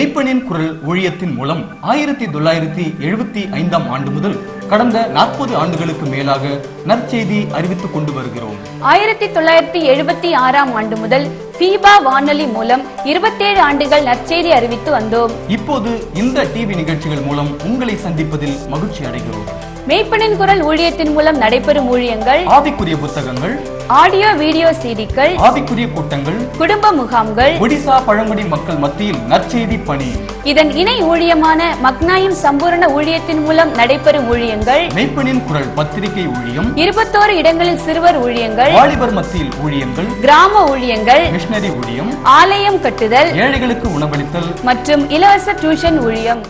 மெய்ப்பனின் குரல் ஊழியத்தின் மூலம் ஆயிரத்தி தொள்ளாயிரத்தி எழுபத்தி ஐந்தாம் ஆண்டு முதல் கடந்த நாற்பது ஆண்டுகளுக்கு மேலாக நற்செய்தி அறிவித்துக் கொண்டு வருகிறோம் ஆயிரத்தி தொள்ளாயிரத்தி எழுபத்தி ஆறாம் ஆண்டு முதல் ஃபீபா வானொலி மூலம் இருபத்தேழு ஆண்டுகள் நற்செய்தி அறிவித்து வந்தோம் இப்போது இந்த டிவி நிகழ்ச்சிகள் மூலம் உங்களை சந்திப்பதில் மகிழ்ச்சி அடைகிறோம் மெய்ப்பனின் குரல் ஊழியத்தின் மூலம் நடைபெறும் ஊழியங்கள் ஆவிக்குரிய புத்தகங்கள் ஆடியோ வீடியோ சீடிக்கள் ஆவிக்குரிய கூட்டங்கள் குடும்ப முகாம்கள் ஒடிசா பழங்குடி மக்கள் மத்தியில் நற்செய்தி பணி இதன் இணை ஊழியமான மக்னாயும் சம்பூரண ஊழியத்தின் மூலம் நடைபெறும் ஊழியங்கள் மெய்ப்பனின் குரல் பத்திரிகை ஊழியம் இருபத்தோரு இடங்களில் சிறுவர் ஊழியங்கள் வாலிபர் மத்தியில் ஊழியங்கள் கிராம ஊழியங்கள் மிஷனரி ஊழியம் ஆலயம் கட்டுதல் ஏழைகளுக்கு உணவளித்தல் மற்றும் இலவச டியூஷன் ஊழியம்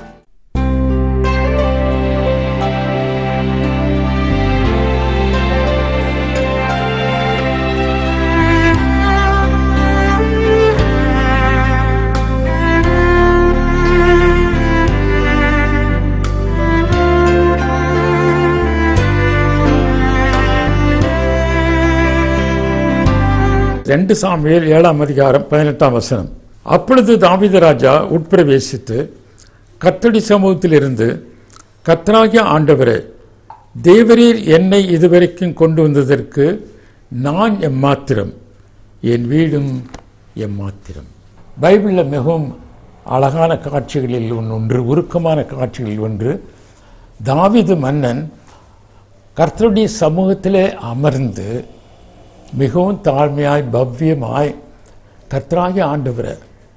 ரெண்டு சாமுவேல் ஏழாம் அதிகாரம் பதினெட்டாம் வசனம் அப்பொழுது தாவீது ராஜா உட்பிரவேசித்து கத்தடி சமூகத்தில் இருந்து கத்தராகிய ஆண்டவரே தேவரீர் என்னை இதுவரைக்கும் கொண்டு வந்ததற்கு நான் எம்மாத்திரம் என் வீடும் எம்மாத்திரம் பைபிளில் மிகவும் அழகான காட்சிகளில் ஒன்று ஒன்று உருக்கமான காட்சிகளில் ஒன்று தாவீது மன்னன் கர்த்தருடைய சமூகத்திலே அமர்ந்து மிகவும் தாழ்மையாய் பவ்யமாய் கர்த்தராகிய ஆண்டவரே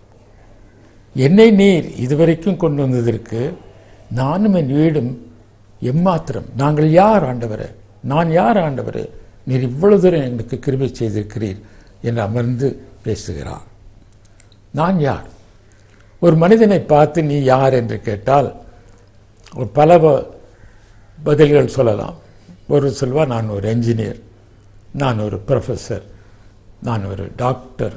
என்னை நீர் இதுவரைக்கும் கொண்டு வந்ததற்கு நானும் என் வீடும் எம்மாத்திரம் நாங்கள் யார் ஆண்டவரே நான் யார் ஆண்டவரே நீர் இவ்வளவு தூரம் எனக்கு கிருபை செய்திருக்கிறீர் என்று அமர்ந்து பேசுகிறார் நான் யார் ஒரு மனிதனை பார்த்து நீ யார் என்று கேட்டால் ஒரு பல ப- பதில்கள் சொல்லலாம் ஒரு சொல்வா நான் ஒரு என்ஜினியர் நான் ஒரு ப்ரொஃபஸர் நான் ஒரு டாக்டர்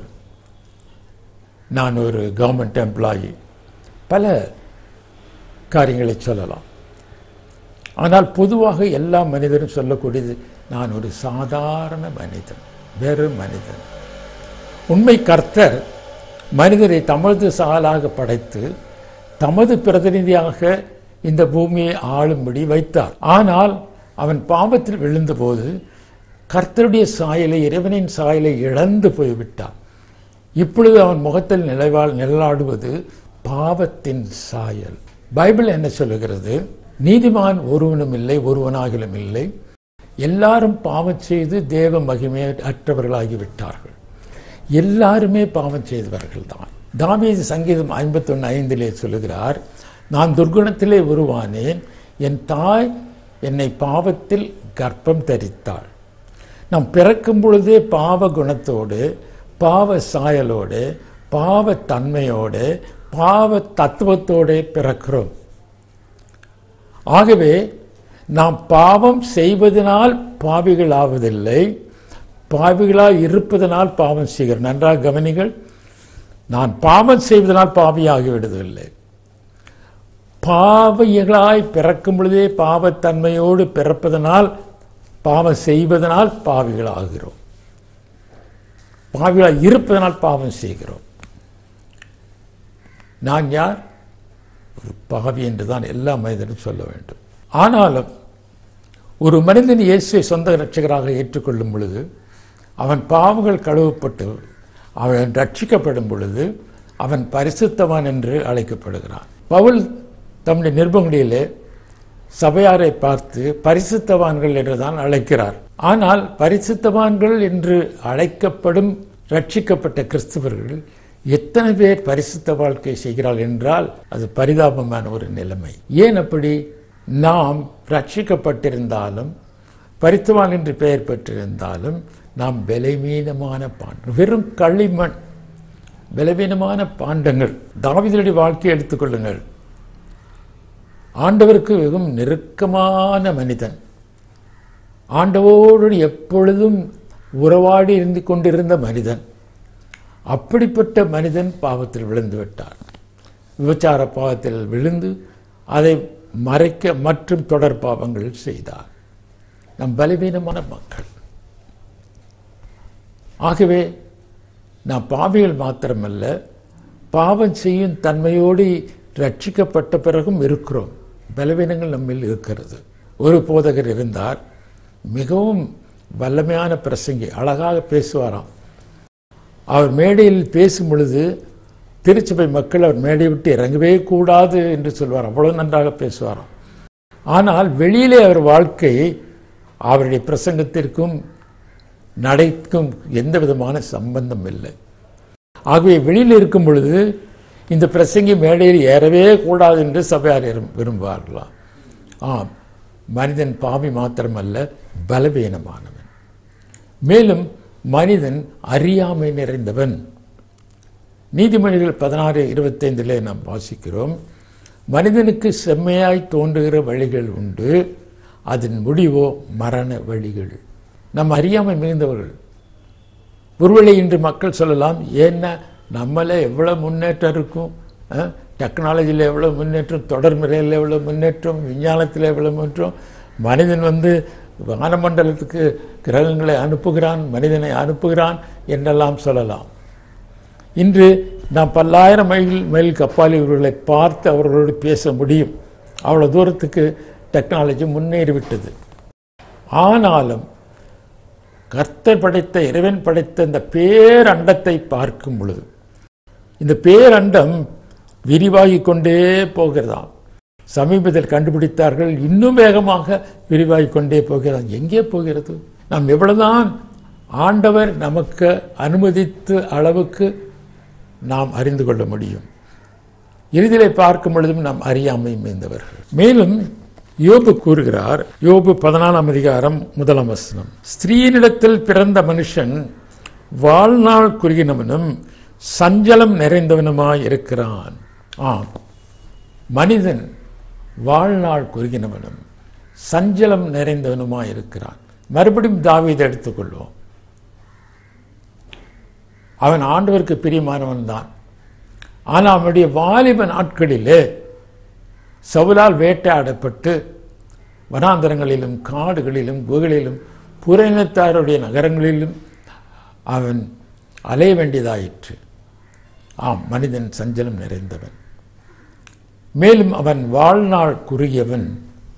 நான் ஒரு கவர்மெண்ட் எம்ப்ளாயி பல காரியங்களை சொல்லலாம் ஆனால் பொதுவாக எல்லா மனிதரும் சொல்லக்கூடியது நான் ஒரு சாதாரண மனிதன் வெறும் மனிதன் உண்மை கர்த்தர் மனிதரை தமது சாலாக படைத்து தமது பிரதிநிதியாக இந்த பூமியை ஆளும்படி வைத்தார் ஆனால் அவன் பாவத்தில் விழுந்தபோது கர்த்தருடைய சாயலை இறைவனின் சாயலை இழந்து போய்விட்டான் இப்பொழுது அவன் முகத்தில் நிலைவாழ் நிழலாடுவது பாவத்தின் சாயல் பைபிள் என்ன சொல்லுகிறது நீதிமான் ஒருவனும் இல்லை ஒருவனாகிலும் இல்லை எல்லாரும் பாவம் செய்து தேவ மகிமையை அற்றவர்களாகிவிட்டார்கள் எல்லாருமே பாவம் செய்தவர்கள் தான் தாவீது சங்கீதம் ஐம்பத்தொன்று ஐந்திலே சொல்லுகிறார் நான் துர்குணத்திலே உருவானேன் என் தாய் என்னை பாவத்தில் கர்ப்பம் தரித்தாள் நாம் பிறக்கும் பொழுதே பாவ குணத்தோடு பாவ சாயலோடு பாவ தன்மையோடு பாவ தத்துவத்தோடு பிறக்கிறோம் ஆகவே நாம் பாவம் செய்வதனால் பாவிகள் ஆவதில்லை பாவிகளாய் இருப்பதனால் பாவம் செய்கிறோம் நன்றாக கவனிகள் நான் பாவம் செய்வதனால் பாவியாகி விடுவதில்லை பாவிகளாய் பிறக்கும் பொழுதே பாவத்தன்மையோடு பிறப்பதனால் பாவம் செய்வதனால் பாவிகளாகிறோம் பாவிகளாய் இருப்பதனால் பாவம் செய்கிறோம் நான் யார் ஒரு பாவி என்று தான் எல்லா மனிதனும் சொல்ல வேண்டும் ஆனாலும் ஒரு மனிதன் இயேசுவை சொந்த இரட்சகராக ஏற்றுக்கொள்ளும் பொழுது அவன் பாவங்கள் கழுவப்பட்டு அவன் ரட்சிக்கப்படும் பொழுது அவன் பரிசுத்தவான் என்று அழைக்கப்படுகிறான் பவுல் தம்முடைய நிருபங்களிலே சபையாரை பார்த்து பரிசுத்தவான்கள் என்று தான் அழைக்கிறார் ஆனால் பரிசுத்தவான்கள் என்று அழைக்கப்படும் ரட்சிக்கப்பட்ட கிறிஸ்தவர்கள் எத்தனை பேர் பரிசுத்த வாழ்க்கை செய்கிறாள் என்றால் அது பரிதாபமான ஒரு நிலைமை ஏன் அப்படி நாம் ரட்சிக்கப்பட்டிருந்தாலும் பரித்துவான் என்று பெயர் பெற்றிருந்தாலும் நாம் பலவீனமான பாண்டம் வெறும் களிமண் பலவீனமான பாண்டங்கள் தாவிதனுடைய வாழ்க்கையை எடுத்துக்கொள்ளுங்கள் ஆண்டவருக்கு மிகவும் நெருக்கமான மனிதன் ஆண்டவோடு எப்பொழுதும் உறவாடி இருந்து கொண்டிருந்த மனிதன் அப்படிப்பட்ட மனிதன் பாவத்தில் விழுந்து விட்டார் விபச்சார பாவத்தில் விழுந்து அதை மறைக்க மற்றும் தொடர் பாவங்கள் செய்தார் நம் பலவீனமான மக்கள் ஆகவே நாம் பாவிகள் மாத்திரமல்ல பாவம் செய்யும் தன்மையோடு ரட்சிக்கப்பட்ட பிறகும் இருக்கிறோம் பலவீனங்கள் நம்மில் இருக்கிறது ஒரு போதகர் இருந்தார் மிகவும் வல்லமையான பிரசங்கி அழகாக பேசுவாராம் அவர் மேடையில் பேசும் பொழுது திருச்சபை மக்கள் அவர் மேடையை விட்டு இறங்கவே கூடாது என்று சொல்வார் அவ்வளவு நன்றாக பேசுவாராம் ஆனால் வெளியிலே அவர் வாழ்க்கை அவருடைய பிரசங்கத்திற்கும் நடைக்கும் எந்த விதமான சம்பந்தம் இல்லை ஆகவே வெளியில் இருக்கும் பொழுது இந்த பிரசங்கி மேடையில் ஏறவே கூடாது என்று சபையார் விரும்- விரும்புவார்களாம் ஆம் மனிதன் பாவி மாத்திரமல்ல பலவீனமானவன் மேலும் மனிதன் அறியாமை நிறைந்தவன் நீதிமொழிகள் பதினாறு இருபத்தைந்திலே நாம் வாசிக்கிறோம் மனிதனுக்கு செம்மையாய் தோன்றுகிற வழிகள் உண்டு அதன் முடிவோ மரண வழிகள் நம் அறியாமை மிகுந்தவர்கள் ஒருவேளை இன்று மக்கள் சொல்லலாம் ஏன்னா நம்மளே எவ்வளோ முன்னேற்றம் இருக்கும் டெக்னாலஜியில் எவ்வளோ முன்னேற்றம் தொடர் முறையில் எவ்வளோ முன்னேற்றம் விஞ்ஞானத்தில் எவ்வளோ முன்னேற்றம் மனிதன் வந்து வானமண்டலத்துக்கு கிரகங்களை அனுப்புகிறான் மனிதனை அனுப்புகிறான் என்றெல்லாம் சொல்லலாம் இன்று நாம் பல்லாயிரம் மைல் மைல் கப்பால் இவர்களை பார்த்து அவர்களோடு பேச முடியும் அவ்வளோ தூரத்துக்கு டெக்னாலஜி முன்னேறிவிட்டது ஆனாலும் கர்த்தர் படைத்த இறைவன் படைத்த இந்த பேரண்டத்தை பார்க்கும் பொழுது இந்த பேரண்டம் விரிவாகிக் கொண்டே போகிறதாம் சமீபத்தில் கண்டுபிடித்தார்கள் இன்னும் வேகமாக விரிவாகிக் கொண்டே போகிறதாம் எங்கே போகிறது நாம் எவ்வளவுதான் ஆண்டவர் நமக்கு அனுமதித்த அளவுக்கு நாம் அறிந்து கொள்ள முடியும் இறுதியிலே பார்க்கும் பொழுதும் நாம் அறியாமை மேய்ந்தவர்கள் மேலும் யோபு கூறுகிறார் யோபு பதினாலாம் அதிகாரம் முதலாம் வசனம் ஸ்திரீனிடத்தில் பிறந்த மனுஷன் வாழ்நாள் குறுகினவனும் சஞ்சலம் நிறைந்தவனுமாய் இருக்கிறான் ஆம் மனிதன் வாழ்நாள் குறுகினவனும் சஞ்சலம் நிறைந்தவனுமாய் இருக்கிறான் மறுபடியும் தாவீதை எடுத்துக்கொள்வோம் அவன் ஆண்டவருக்கு பிரியமானவன் தான் ஆனால் அவனுடைய வாலிப நாட்களிலே சவுலால் வேட்டையாடப்பட்டு வனாந்தரங்களிலும் காடுகளிலும் குகைகளிலும் புறநிலத்தாருடைய நகரங்களிலும் அவன் அலைய வேண்டியதாயிற்று ஆம் மனிதன் சஞ்சலம் நிறைந்தவன் மேலும் அவன் வாழ்நாள் குறுகியவன்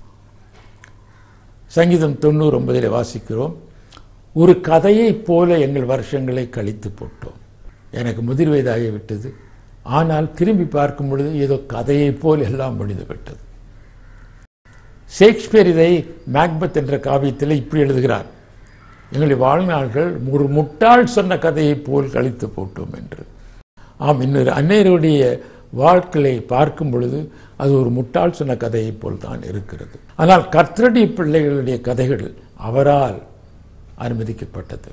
சங்கீதம் தொண்ணூறு ஒன்பதில் வாசிக்கிறோம் ஒரு கதையைப் போல எங்கள் வருஷங்களை கழித்து போட்டோம் எனக்கு முதிர் வயதாகிவிட்டது ஆனால் திரும்பி பார்க்கும் பொழுது ஏதோ கதையைப் போல் எல்லாம் முடிந்து விட்டது ஷேக்ஸ்பியர் இதை மேக்பத் என்ற காவியத்தில் இப்படி எழுதுகிறார் எங்களுடைய வாழ்நாள்கள் ஒரு முட்டாள் சொன்ன கதையைப் போல் கழித்து போட்டோம் என்று ஆம் இன்னொரு அன்னையருடைய வாழ்க்கையை பார்க்கும் பொழுது அது ஒரு முட்டாள் சொன்ன கதையைப் போல் தான் இருக்கிறது ஆனால் கர்த்தருடைய பிள்ளைகளுடைய கதைகள் அவரால் அனுமதிக்கப்பட்டது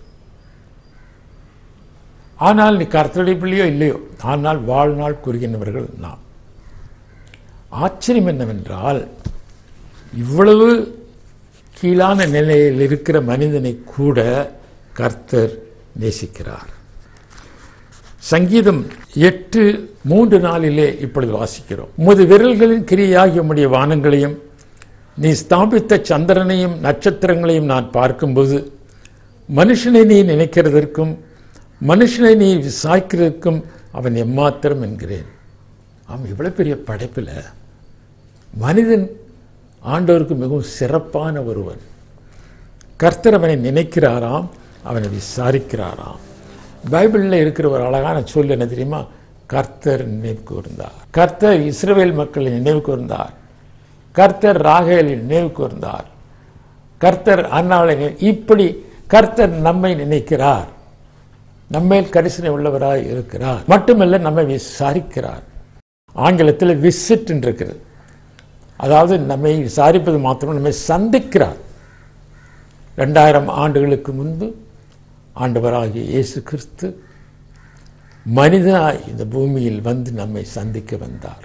ஆனால் நீ கர்த்தருடைய பிள்ளையோ இல்லையோ ஆனால் வாழ்நாள் குறுகினவர்கள் நாம் ஆச்சரியம் என்னவென்றால் இவ்வளவு கீழான நிலையில் இருக்கிற மனிதனை கூட கர்த்தர் நேசிக்கிறார் சங்கீதம் எட்டு மூன்று நாளிலே இப்பொழுது வாசிக்கிறோம் உமது விரல்களின் கிரியாகிய உம்முடைய வானங்களையும் நீ ஸ்தாபித்த சந்திரனையும் நட்சத்திரங்களையும் நான் பார்க்கும்போது மனுஷனை நீ நினைக்கிறதற்கும் மனுஷனை நீ விசாரிக்கிறதற்கும் அவன் எம்மாத்திரம் என்கிறேன் அவன் இவ்வளவு பெரிய படைப்பில் மனிதன் ஆண்டவருக்கு மிகவும் சிறப்பான ஒருவன் கர்த்தர் அவனை நினைக்கிறாராம் அவனை விசாரிக்கிறாராம் பைபிளில் இருக்கிற ஒரு அழகான சொல் என்ன தெரியுமா கர்த்தர் நினைவு கூர்ந்தார் கர்த்தர் இஸ்ரவேல் மக்களை நினைவு கூர்ந்தார் கர்த்தர் ராகேலை நினைவு கூர்ந்தார் கர்த்தர் அன்னாளை நினை- இப்படி கர்த்தர் நம்மை நினைக்கிறார் நம்மேல் கரிசனை உள்ளவராய் இருக்கிறார் மட்டுமல்ல நம்மை விசாரிக்கிறார் ஆங்கிலத்தில் விசிட் இருக்கிறது அதாவது நம்மை விசாரிப்பது மாத்திரம் நம்மை சந்திக்கிறார் ரெண்டாயிரம் ஆண்டுகளுக்கு முன்பு ஆண்டவராகிய இயேசு கிறிஸ்து மனிதனாய் இந்த பூமியில் வந்து நம்மை சந்திக்க வந்தார்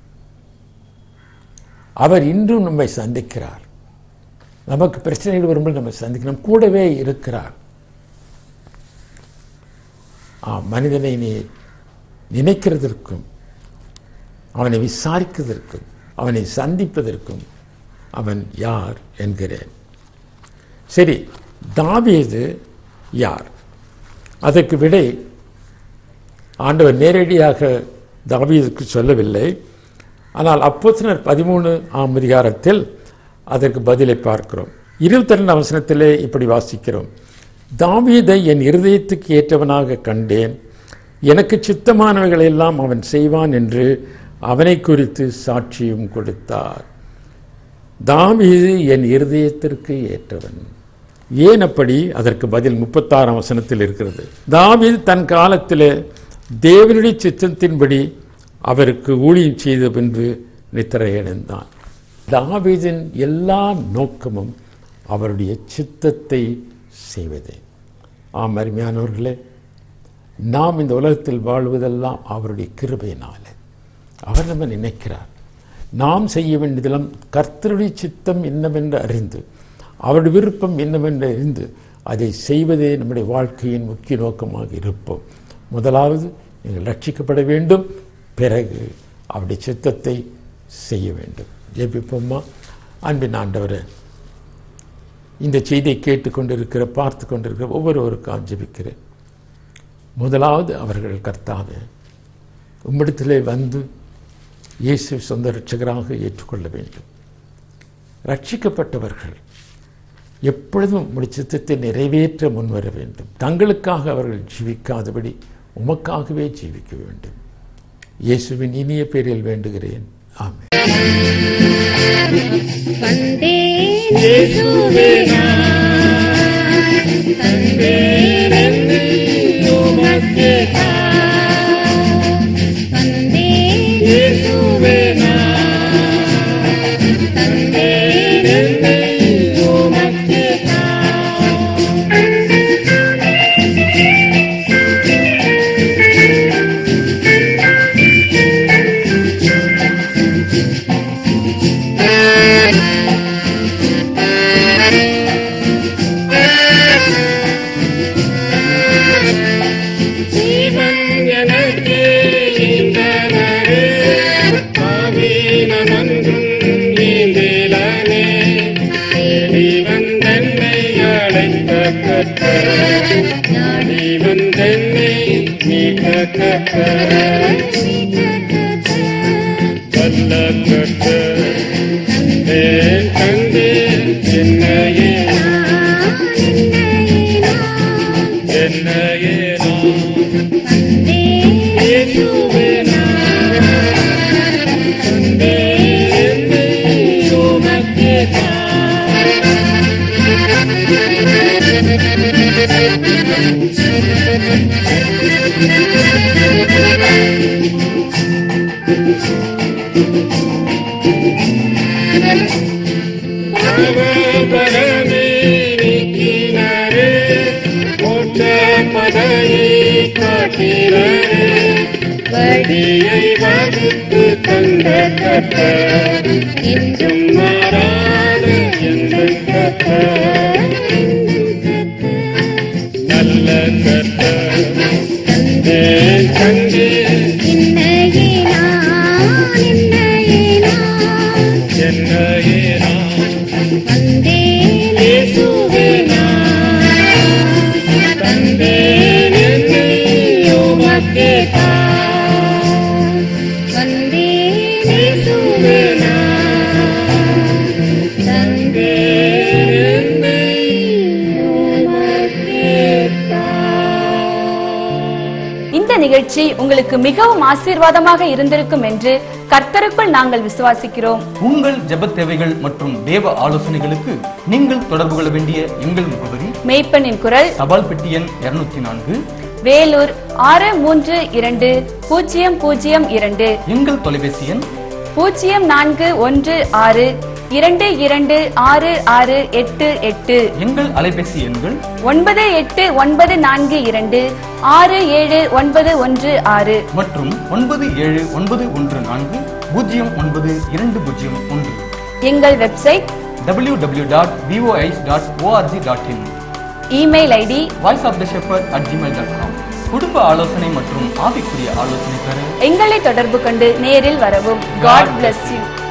அவர் இன்றும் நம்மை சந்திக்கிறார் நமக்கு பிரச்சனைகள் வரும்போது நம்மை சந்திக்கணும் கூடவே இருக்கிறார் ஆ மனிதனை நீ நினைக்கிறதற்கும் அவனை விசாரிக்கிறதற்கும் அவனை சந்திப்பதற்கும் அவன் யார் என்கிறேன் சரி தாவீது யார் அதற்கு விடை ஆண்டவர் நேரடியாக தாவீதுக்கு சொல்லவில்லை ஆனால் அப்போஸ்தலர் பதிமூணு ஆம் அதிகாரத்தில் அதற்கு பதிலை பார்க்கிறோம் இருபத்தி ரெண்டு வசனத்திலே இப்படி வாசிக்கிறோம் தாவீதை என் இருதயத்துக்கு ஏற்றவனாக கண்டேன் எனக்கு சித்தமானவைகளை எல்லாம் அவன் செய்வான் என்று அவனை குறித்து சாட்சியும் கொடுத்தார் தாவீது என் இருதயத்திற்கு ஏற்றவன் ஏன் அப்படி அதற்கு பதில் முப்பத்தாறாம் வசனத்தில் இருக்கிறது தாவீது தன் காலத்தில் தேவனுடைய சித்தத்தின்படி அவருக்கு ஊழியம் செய்த பின்பு நித்திரையடைந்தான் தாவீதின் எல்லா நோக்கமும் அவருடைய சித்தத்தை செய்வதே ஆம் அருமையானவர்களே நாம் இந்த உலகத்தில் வாழ்வதெல்லாம் அவருடைய கிருபையினால அவர் நம்ம நினைக்கிறார் நாம் செய்ய வேண்டியதெல்லாம் கர்த்தருடைய சித்தம் என்னவென்று அறிந்து அவருடைய விருப்பம் என்னவென்று அறிந்து அதை செய்வதே நம்முடைய வாழ்க்கையின் முக்கிய நோக்கமாக இருப்போம் முதலாவது நீங்கள் ரட்சிக்கப்பட வேண்டும் பிறகு அவருடைய சித்தத்தை செய்ய வேண்டும் ஜெபிப்போம்மா அன்பின் ஆண்டவரே இந்த செய்தியை கேட்டுக்கொண்டிருக்கிற பார்த்து கொண்டிருக்கிற ஒவ்வொருவருக்கும் ஜெபிக்கிறேன் முதலாவது அவர்கள் கர்த்தாவே உம்மிடத்திலே வந்து இயேசு சொந்த ரட்சகராக ஏற்றுக்கொள்ள வேண்டும் ரட்சிக்கப்பட்டவர்கள் எப்பொழுதும் உம்முடைய சித்தத்தை நிறைவேற்ற முன்வர வேண்டும் தங்களுக்காக அவர்கள் ஜீவிக்காதபடி உமக்காகவே ஜீவிக்க வேண்டும் இயேசுவின் இனிய பேரில் வேண்டுகிறேன் ஆமென் வந்தேன் இயேசுவே நான் தந்தேன் என்னை உமக்கே தான். வந்தேன் இயேசுவே நான் தந்தேன் என்னை உமக்கே தான். ஜீவன் எனக்கே ஈந்தனரே, பாவீனமன்றும் ஈந்திலனே. தேடி வந்தென்னை அழைத்த கர்த்தர், நாடி வந்தென்னை மீட்ட கர்த்தர். வல்ல கர்த்தர், தந்தேன் தந்தேன் என்னையே என்னையே நான் இயேசுவே நான் தந்தேன் என்னை உமக்கே தான். பாவபரமே நீக்கினாரே, மோட்ச பதையை காட்டினாரே. வழியை வகுத்து தந்த கர்த்தர், என்றும் மாறாத எங்கள் கர்த்தர். நல்ல கர்த்தர் தந்தேன் தந்தேன் என்னையே நான் என்னையே நான் என்னையே நான் வந்தேன் இயேசுவே நான் தந்தேன் என்னை உமக்கே தான். வந்தேன் இயேசுவே நான் தந்தேன் என்னை உமக்கே தான். இந்த நிகழ்ச்சி உங்களுக்கு மிகவும் ஆசீர்வாதமாக இருந்திருக்கும் என்று கர்த்தருக்குள் நாங்கள் விசுவாசிக்கிறோம் உங்கள் ஜெபத் தேவைகள் மற்றும் தேவ ஆலோசனைகளுக்கு நீங்கள் தொடர்பு கொள்ள வேண்டிய எங்கள் முகவரி மெய்ப்பனின் குரல் தபால் பெட்டி எண் இருநூத்தி நான்கு வேலூர் ஆறு மூன்று இரண்டு பூஜ்ஜியம் பூஜ்ஜியம் இரண்டு எங்கள் தொலைபேசி எண் பூஜ்ஜியம் நான்கு ஒன்று ஆறு இரண்டு இரண்டு ஆறு ஆறு எட்டு எட்டு எங்கள் அலைபேசி எண்கள் ஒன்பது எட்டு ஒன்பது நான்கு இரண்டு ஆறு ஏழு ஒன்பது ஒன்று ஆறு மற்றும் ஒன்பது ஏழு ஒன்பது ஒன்று நான்கு பூஜ்ஜியம் ஒன்பது இரண்டு பூஜ்ஜியம் ஒன்று எங்கள் website W W dot VOIS dot ORG dot in email ID voice of the shepherd at Gmail dot com குடும்ப ஆலோசனை மற்றும் ஆவிக்குரிய ஆலோசனை பெற எங்களை தொடர்பு கொண்டு நேரில் வரவும் காட் bless யூ